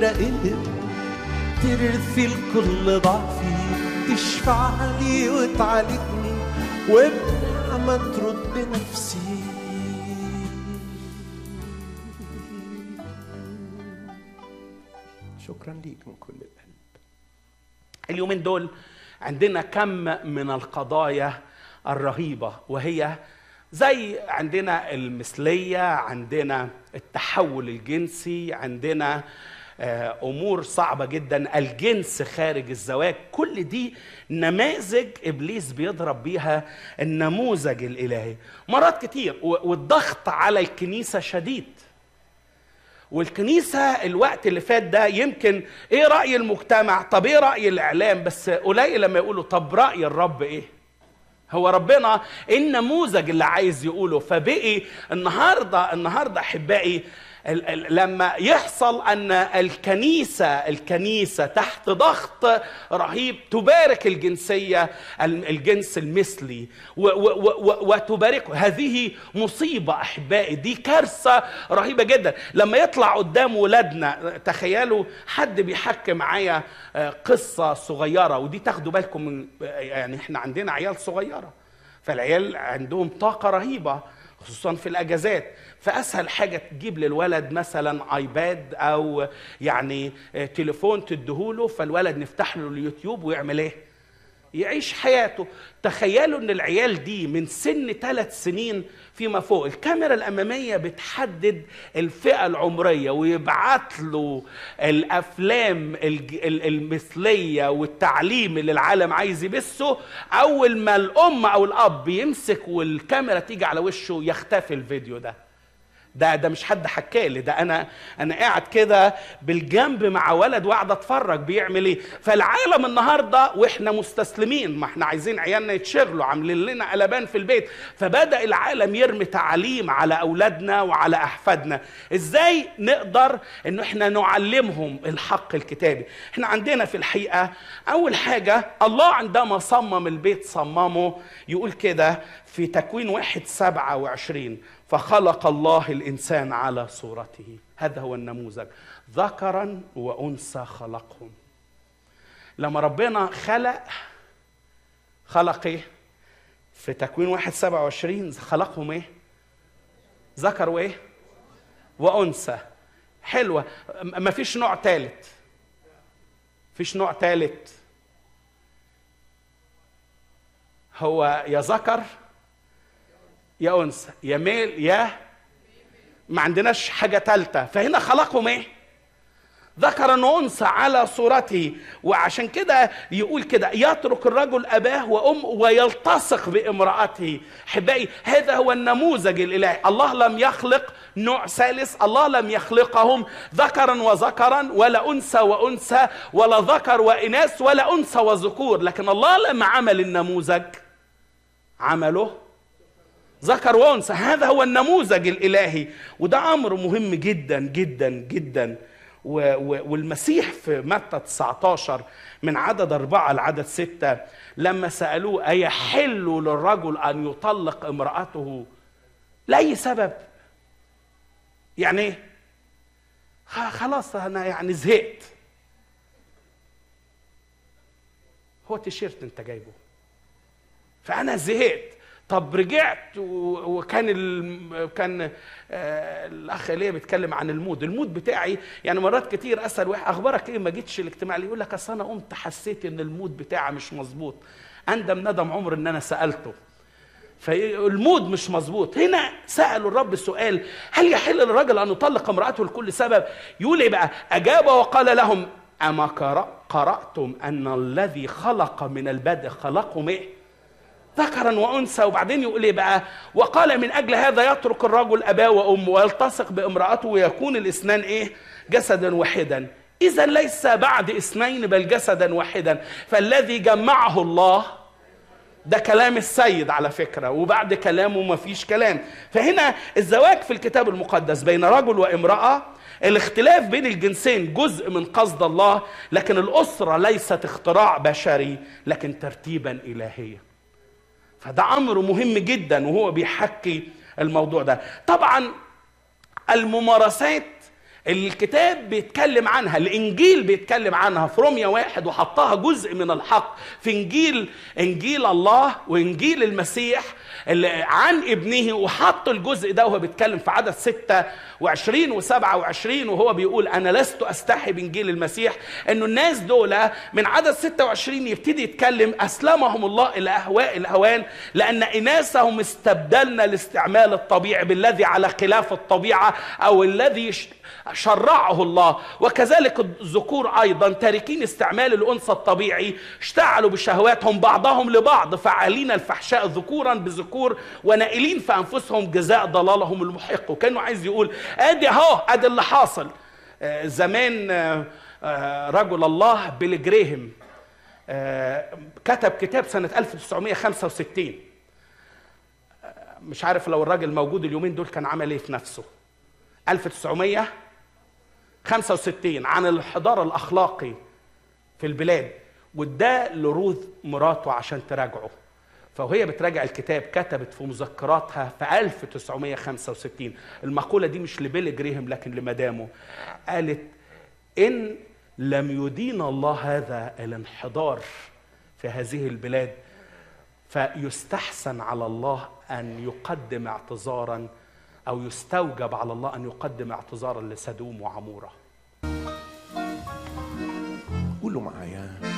قلب ترثي الكل ضعفي تشفع لي وتعالجني وبنعمة ترد نفسي شكرا ليك من كل القلب اليومين دول عندنا كم من القضايا الرهيبه وهي زي عندنا المثليه عندنا التحول الجنسي عندنا آه، امور صعبه جدا الجنس خارج الزواج كل دي نماذج ابليس بيضرب بيها النموذج الالهي مرات كتير و- والضغط على الكنيسه شديد والكنيسة الوقت اللي فات ده يمكن ايه رأي المجتمع طب ايه رأي الاعلام بس قليل لما يقولوا طب رأي الرب ايه هو ربنا إيه النموذج اللي عايز يقوله فبقي النهارده النهارده احبائي ال- ال- لما يحصل ان الكنيسه الكنيسه تحت ضغط رهيب تبارك الجنسيه ال- الجنس المثلي و- و- و- وتباركه هذه مصيبه احبائي دي كارثه رهيبه جدا لما يطلع قدام ولادنا تخيلوا حد بيحكي معايا آه، قصه صغيره ودي تاخدوا بالكم من يعني احنا عندنا عيال صغيره فالعيال عندهم طاقه رهيبه خصوصا في الاجازات فاسهل حاجه تجيب للولد مثلا ايباد او يعني آه، تليفون تديهوله فالولد نفتح له اليوتيوب ويعمل ايه يعيش حياته تخيلوا ان العيال دي من سن ثلاث سنين فيما فوق الكاميرا الاماميه بتحدد الفئه العمريه ويبعت له الافلام الج- ال- المثليه والتعليم اللي العالم عايز يبثه اول ما الام او الاب يمسك والكاميرا تيجي على وشه يختفي الفيديو ده ده ده مش حد حكالي ده انا انا قاعد كده بالجنب مع ولد وقاعد اتفرج بيعمل ايه فالعالم النهارده واحنا مستسلمين ما احنا عايزين عيالنا يتشغلوا عاملين لنا قلبان في البيت فبدا العالم يرمي تعاليم على اولادنا وعلى احفادنا ازاي نقدر ان احنا نعلمهم الحق الكتابي احنا عندنا في الحقيقه اول حاجه الله عندما صمم البيت صممه يقول كده في تكوين واحد سبعة وعشرين فخلق الله الإنسان على صورته هذا هو النموذج ذكرا وأنثى خلقهم لما ربنا خلق خلق ايه في تكوين واحد سبعة وعشرين خلقهم ايه ذكر وايه وأنثى حلوة م- مفيش نوع ثالث مفيش نوع ثالث هو يا ذكر يا انثى يا ميل يا ما عندناش حاجه ثالثه فهنا خلقهم ايه ذكرا وانثى على صورته وعشان كده يقول كده يترك الرجل اباه وام ويلتصق بامراته احبائي هذا هو النموذج الالهي الله لم يخلق نوع ثالث الله لم يخلقهم ذكرا وذكرا ولا انثى وانثى ولا ذكر واناث ولا انثى وذكور لكن الله لما عمل النموذج عمله ذكر وانثى هذا هو النموذج الالهي وده امر مهم جدا جدا جدا و- و- والمسيح في متى 19 من عدد أربعة لعدد ستة لما سألوه أيحل للرجل أن يطلق امرأته لأي سبب يعني إيه؟ خ- خلاص أنا يعني زهقت هو تيشيرت أنت جايبه فانا زهقت طب رجعت و- وكان ال... كان آه، الاخ ايليا بيتكلم عن المود المود بتاعي يعني مرات كتير اسال واحد اخبارك ايه ما جيتش الاجتماع ليه يقول لك اصل انا قمت حسيت ان المود بتاعي مش مظبوط اندم ندم عمر ان انا سالته فالمود مش مظبوط هنا سالوا الرب السؤال هل يحل للرجل ان يطلق امراته لكل سبب يقول ايه بقى اجاب وقال لهم اما قرأ- قراتم ان الذي خلق من البدء خلقهم ايه ذكرا وانثى وبعدين يقول ايه بقى وقال من اجل هذا يترك الرجل اباه وامه ويلتصق بامراته ويكون الاثنان ايه جسدا واحدا اذا ليس بعد اثنين بل جسدا واحدا فالذي جمعه الله ده كلام السيد على فكرة وبعد كلامه مفيش كلام فهنا الزواج في الكتاب المقدس بين رجل وامرأة الاختلاف بين الجنسين جزء من قصد الله لكن الأسرة ليست اختراع بشري لكن ترتيبا إلهيا فده أمر مهم جدا وهو بيحكي الموضوع ده طبعا الممارسات الكتاب بيتكلم عنها الانجيل بيتكلم عنها في روميا واحد وحطها جزء من الحق في انجيل انجيل الله وانجيل المسيح اللي عن ابنه وحط الجزء ده وهو بيتكلم في عدد 26 و27 وهو بيقول انا لست استحي بانجيل المسيح انه الناس دول من عدد 26 يبتدي يتكلم اسلمهم الله الى اهواء الاهوان لان اناسهم استبدلنا الاستعمال الطبيعي بالذي على خلاف الطبيعه او الذي شرعه الله وكذلك الذكور ايضا تاركين استعمال الانثى الطبيعي اشتعلوا بشهواتهم بعضهم لبعض فعالين الفحشاء ذكورا بذكور ونائلين في انفسهم جزاء ضلالهم المحق وكانه عايز يقول ادي اهو ادي اللي حاصل آه، زمان آه، آه، رجل الله بيل جريهم آه، كتب كتاب سنة 1965 آه، مش عارف لو الراجل موجود اليومين دول كان عمل ايه في نفسه 1965 عن الانحدار الاخلاقي في البلاد واداه لروث مراته عشان تراجعه فوهي بتراجع الكتاب كتبت في مذكراتها في 1965 المقولة دي مش لبيل جريهم لكن لمدامه قالت إن لم يدين الله هذا الانحدار في هذه البلاد فيستحسن على الله أن يقدم اعتذارا أو يستوجب على الله أن يقدم اعتذارا لسدوم وعمورة قولوا معايا